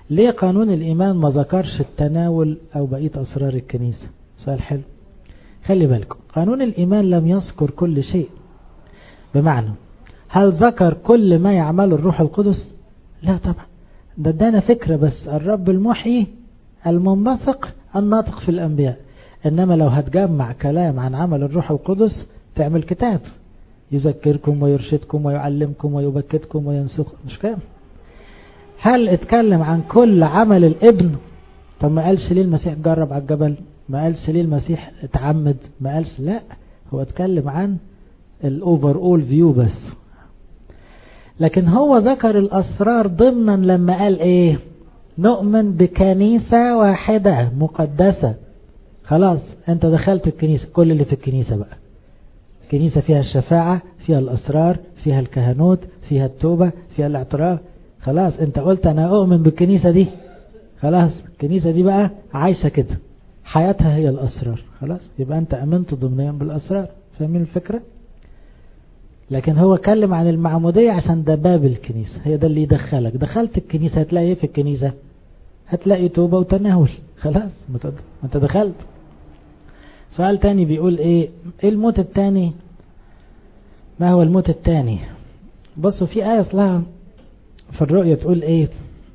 ليه قانون الإيمان ما ذكرش التناول أو بقية أسرار الكنيسة سؤال حلو خلي بالكم قانون الإيمان لم يذكر كل شيء بمعنى هل ذكر كل ما يعمله الروح القدس لا طبعا ده ادانا فكرة بس الرب المحيي المنبثق الناطق في الأنبياء إنما لو هتجمع كلام عن عمل الروح القدس تعمل كتاب يذكركم ويرشدكم ويعلمكم ويبكتكم وينسخ مش كده هل اتكلم عن كل عمل الابن طب ما قالش ليه المسيح جرب على الجبل ما قالش ليه المسيح اتعمد ما قالش لا هو اتكلم عن الاوفر اول فيو بس لكن هو ذكر الاسرار ضمنا لما قال ايه نؤمن بكنيسة واحدة مقدسة خلاص انت دخلت الكنيسة كل اللي في الكنيسة بقى كنيسة فيها الشفاعة فيها الاسرار فيها الكهنوت فيها التوبة فيها الاعتراف خلاص انت قلت انا اؤمن بالكنيسة دي خلاص الكنيسة دي بقى عايشة كده حياتها هي الاسرار خلاص يبقى انت امنت ضمنيا بالاسرار فاهمين الفكرة لكن هو اتكلم عن المعمودية عشان ده باب الكنيسة هي ده اللي يدخلك دخلت الكنيسة هتلاقي ايه في الكنيسة هتلاقي توبة وتناول خلاص ما انت دخلت سؤال تاني بيقول ايه ايه الموت التاني ما هو الموت التاني بصوا في آية اصلها في الرؤية تقول ايه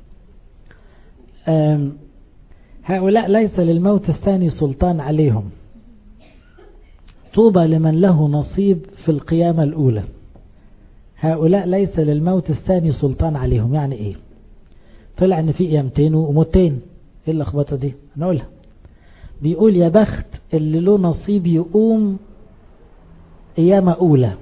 هؤلاء ليس للموت الثاني سلطان عليهم طوبى لمن له نصيب في القيامة الأولى هؤلاء ليس للموت الثاني سلطان عليهم يعني ايه طلع ان في قيامتين وموتين ايه اللخبطه دي نقولها بيقول يا بخت اللي له نصيب يقوم قيامة أولى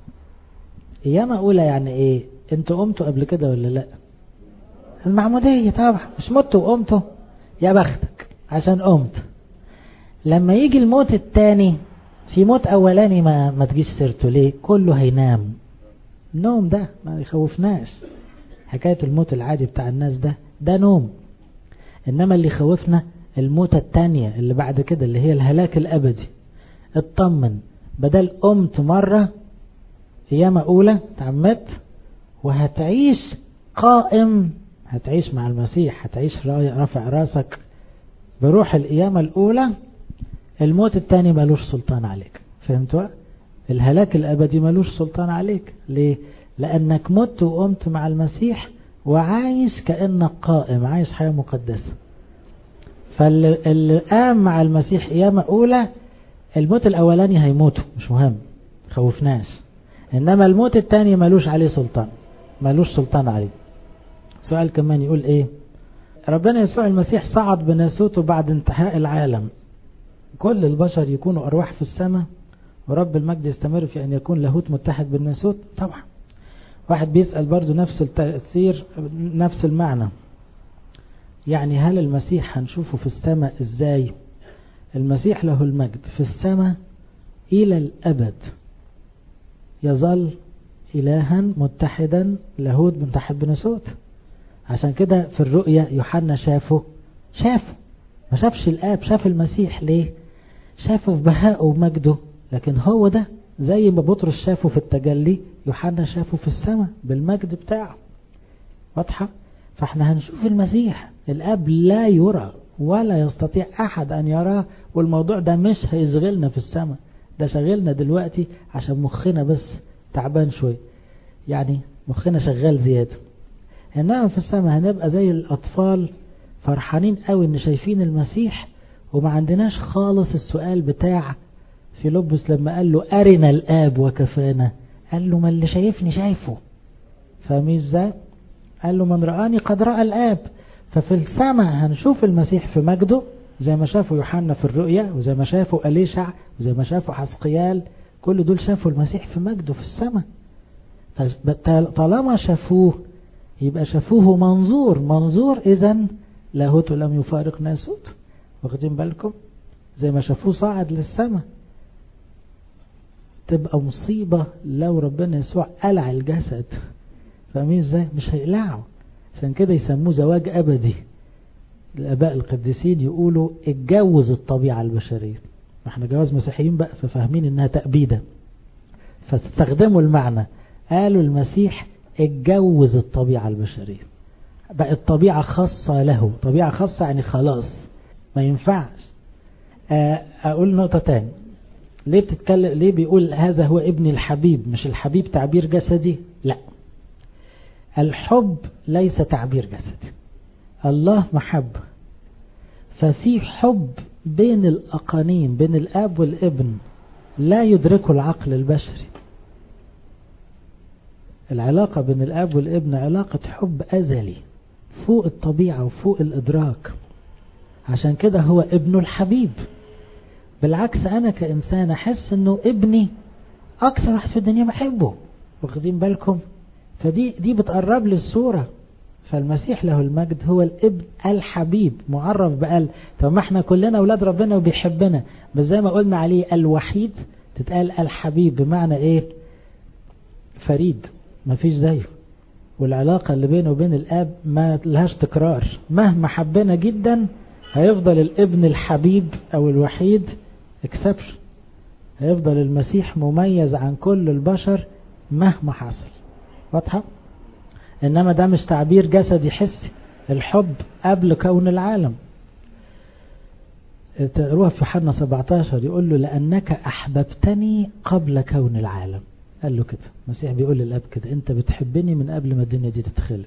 قيامة أولى يعني ايه انتوا قمتوا قبل كده ولا لا المعمودية طبعا مش متوا وقمتوا يا بختك عشان قمت لما يجي الموت التاني في موت اولاني ما ما تجيش سيرته ليه كله هينام النوم ده ما يخوفناش حكاية الموت العادي بتاع الناس ده ده نوم انما اللي خوفنا الموتة التانية اللي بعد كده اللي هي الهلاك الابدي اطمن بدل قمت مرة قيامة اولى تعمدت وهتعيش قائم هتعيش مع المسيح هتعيش رافع راسك بروح القيامة الاولى الموت التاني ملوش سلطان عليك فهمتوا الهلاك الابدي ملوش سلطان عليك ليه لانك مت وقمت مع المسيح وعايش كأنك قائم عايش حياة مقدسة فاللي قام مع المسيح قيامة أولى الموت الأولاني هيموتوا مش مهم خوفناش إنما الموت التاني ملوش عليه سلطان ملوش سلطان عليه سؤال كمان يقول إيه ربنا يسوع المسيح صعد بناسوته بعد انتهاء العالم كل البشر يكونوا أرواح في السماء ورب المجد يستمر في أن يكون لاهوت متحد بالناسوت طبعا واحد بيسأل برضو نفس التأثير نفس المعنى يعني هل المسيح هنشوفه في السماء ازاي المسيح له المجد في السماء إلى الأبد يظل إلها متحدا لاهوت متحد بناسوت عشان كده في الرؤية يوحنا شافه شافه ما شافش الآب شاف المسيح ليه شافه في بهائه ومجده لكن هو ده زي ما بطرس شافه في التجلي يوحنا شافه في السماء بالمجد بتاعه واضحة فاحنا هنشوف المسيح الاب لا يرى ولا يستطيع احد ان يراه والموضوع ده مش هيشغلنا في السماء ده شغلنا دلوقتي عشان مخنا بس تعبان شوي يعني مخنا شغال زيادة انما في السماء هنبقى زي الاطفال فرحانين قوي ان شايفين المسيح وما عندناش خالص السؤال بتاع في لبس لما قال له أرنا الآب وكفانا قال له ما اللي شايفني شايفه فاهمين ازاي قال له من رآني قد رأى الآب ففي السماء هنشوف المسيح في مجده زي ما شافوا يوحنا في الرؤيا وزي ما شافوا أليشع وزي ما شافوا حسقيال كل دول شافوا المسيح في مجده في السماء طالما شافوه يبقى شافوه منظور منظور إذا لاهوته لم يفارق ناسوت واخدين بالكم زي ما شافوه صعد للسماء تبقى مصيبة لو ربنا يسوع قلع الجسد فاهمين ازاي مش هيقلعه عشان كده يسموه زواج أبدي الآباء القديسين يقولوا اتجوز الطبيعة البشرية احنا جواز مسيحيين بقى ففاهمين انها تأبيدة فاستخدموا المعنى قالوا المسيح اتجوز الطبيعة البشرية بقت طبيعة خاصة له طبيعة خاصة يعني خلاص ما ينفعش أقول نقطة تاني ليه بتتكلم ليه بيقول هذا هو ابني الحبيب مش الحبيب تعبير جسدي لا الحب ليس تعبير جسدي الله محبة ففي حب بين الأقانيم بين الأب والابن لا يدركه العقل البشري العلاقة بين الأب والابن علاقة حب أزلي فوق الطبيعة وفوق الإدراك عشان كده هو ابنه الحبيب بالعكس أنا كإنسان أحس أنه ابني أكثر واحد في الدنيا بحبه واخدين بالكم فدي دي بتقرب لي الصورة فالمسيح له المجد هو الابن الحبيب معرف بقال طب ما احنا كلنا اولاد ربنا وبيحبنا بس زي ما قلنا عليه الوحيد تتقال الحبيب بمعنى ايه فريد ما فيش زيه والعلاقة اللي بينه وبين الاب ما لهاش تكرار مهما حبنا جدا هيفضل الابن الحبيب او الوحيد اكسبشن هيفضل المسيح مميز عن كل البشر مهما حصل واضحة انما ده مش تعبير جسدي حسي الحب قبل كون العالم تقروها في يوحنا 17 يقول له لانك احببتني قبل كون العالم قال له كده المسيح بيقول للاب كده انت بتحبني من قبل ما الدنيا دي تتخلق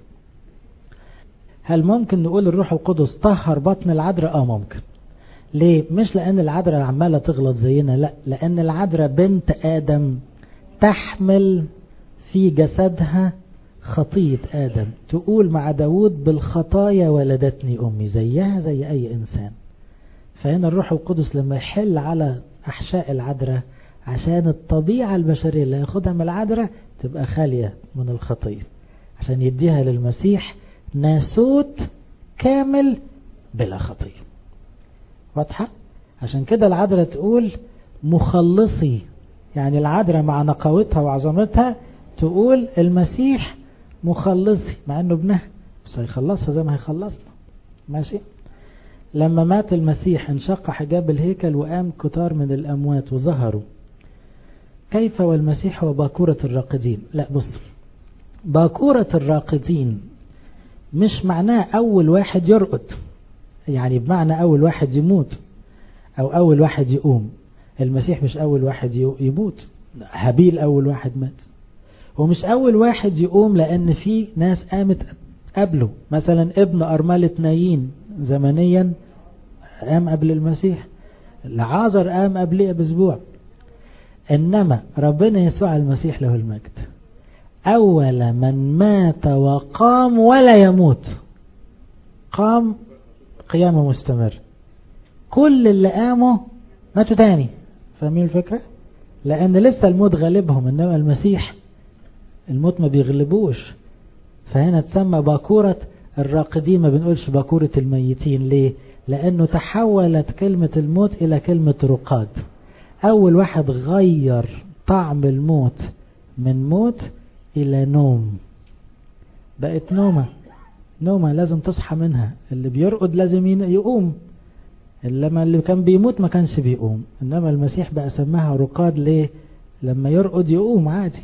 هل ممكن نقول الروح القدس طهر بطن العذراء اه ممكن ليه مش لان العذراء عماله تغلط زينا لا لان العذراء بنت ادم تحمل في جسدها خطية آدم تقول مع داود بالخطايا ولدتني أمي زيها زي أي إنسان فهنا الروح القدس لما يحل على أحشاء العذراء عشان الطبيعة البشرية اللي ياخدها من العذراء تبقى خالية من الخطية عشان يديها للمسيح ناسوت كامل بلا خطية واضحة عشان كده العذراء تقول مخلصي يعني العذراء مع نقاوتها وعظمتها تقول المسيح مخلصي مع انه ابنها بس هيخلصها زي ما هيخلصنا ماشي لما مات المسيح انشق حجاب الهيكل وقام كتار من الاموات وظهروا كيف والمسيح هو باكورة الراقدين لا بص باكورة الراقدين مش معناه اول واحد يرقد يعني بمعنى اول واحد يموت او اول واحد يقوم المسيح مش اول واحد يموت هابيل اول واحد مات ومش أول واحد يقوم لأن في ناس قامت قبله مثلا ابن أرملة نايين زمنيا قام قبل المسيح العازر قام قبليه بأسبوع إنما ربنا يسوع المسيح له المجد أول من مات وقام ولا يموت قام قيامة مستمر كل اللي قاموا ماتوا تاني فاهمين الفكرة لأن لسه الموت غالبهم إنما المسيح الموت ما بيغلبوش فهنا تسمى باكورة الراقدين ما بنقولش باكورة الميتين ليه لأنه تحولت كلمة الموت إلى كلمة رقاد أول واحد غير طعم الموت من موت إلى نوم بقت نومة نومة لازم تصحى منها اللي بيرقد لازم يقوم لما اللي كان بيموت ما كانش بيقوم إنما المسيح بقى سماها رقاد ليه لما يرقد يقوم عادي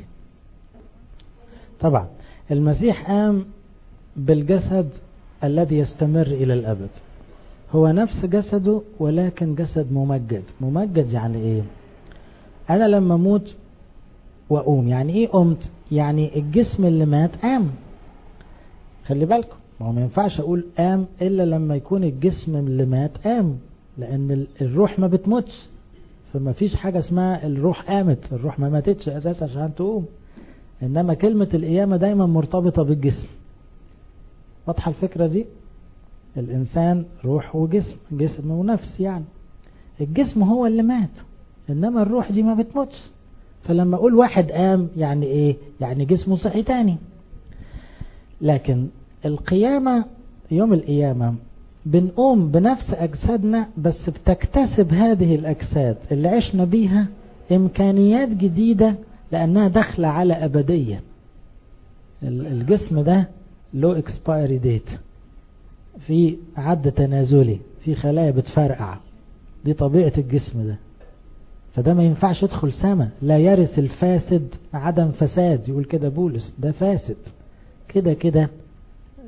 طبعا المسيح قام بالجسد الذي يستمر إلى الأبد هو نفس جسده ولكن جسد ممجد ممجد يعني ايه انا لما اموت واقوم يعني ايه قمت يعني الجسم اللي مات قام خلي بالكم ما هو ما ينفعش اقول قام الا لما يكون الجسم اللي مات قام لان الروح ما بتموتش فما فيش حاجة اسمها الروح قامت الروح ما ماتتش اساسا عشان تقوم انما كلمة القيامة دايما مرتبطة بالجسم واضحة الفكرة دي الإنسان روح وجسم جسم ونفس يعني الجسم هو اللي مات إنما الروح دي ما بتموتش فلما أقول واحد قام يعني إيه يعني جسمه صحي تاني لكن القيامة يوم القيامة بنقوم بنفس أجسادنا بس بتكتسب هذه الأجساد اللي عشنا بيها إمكانيات جديدة لأنها داخلة على أبدية الجسم ده له expiry date في عد تنازلي في خلايا بتفرقع دي طبيعة الجسم ده فده ما ينفعش يدخل سما لا يرث الفاسد عدم فساد يقول كده بولس ده فاسد كده كده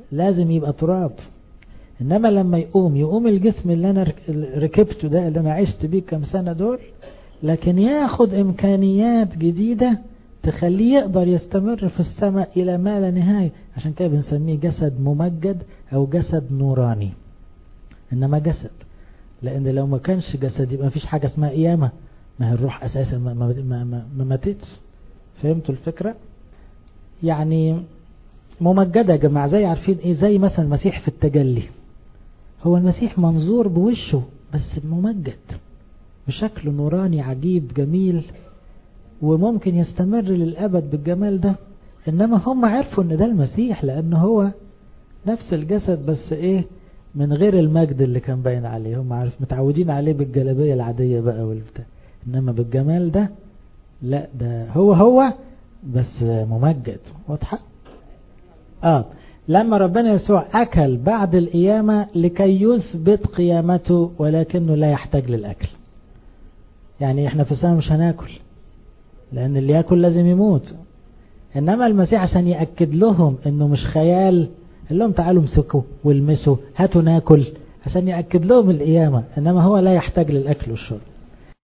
لازم يبقى تراب انما لما يقوم يقوم الجسم اللي انا ركبته ده اللي انا عشت بيه كام سنة دول لكن ياخد امكانيات جديدة تخليه يقدر يستمر في السماء الى ما لا نهاية عشان كده بنسميه جسد ممجد او جسد نوراني انما جسد لان لو ما كانش جسد يبقى مفيش حاجة اسمها قيامة ما هي الروح اساسا ما, ما, ما, ما, ما ماتتش فهمتوا الفكرة يعني ممجدة يا جماعة زي عارفين ايه زي مثلا المسيح في التجلي هو المسيح منظور بوشه بس ممجد بشكل نوراني عجيب جميل وممكن يستمر للأبد بالجمال ده إنما هم عرفوا إن ده المسيح لأن هو نفس الجسد بس إيه من غير المجد اللي كان باين عليه هم عارف متعودين عليه بالجلابية العادية بقى والبتاع إنما بالجمال ده لا ده هو هو بس ممجد واضحة آه لما ربنا يسوع أكل بعد القيامة لكي يثبت قيامته ولكنه لا يحتاج للأكل يعني احنا في السنة مش هناكل لأن اللي ياكل لازم يموت إنما المسيح عشان يأكد لهم إنه مش خيال قال لهم تعالوا امسكوا والمسوا هاتوا ناكل عشان يأكد لهم القيامة إنما هو لا يحتاج للأكل والشرب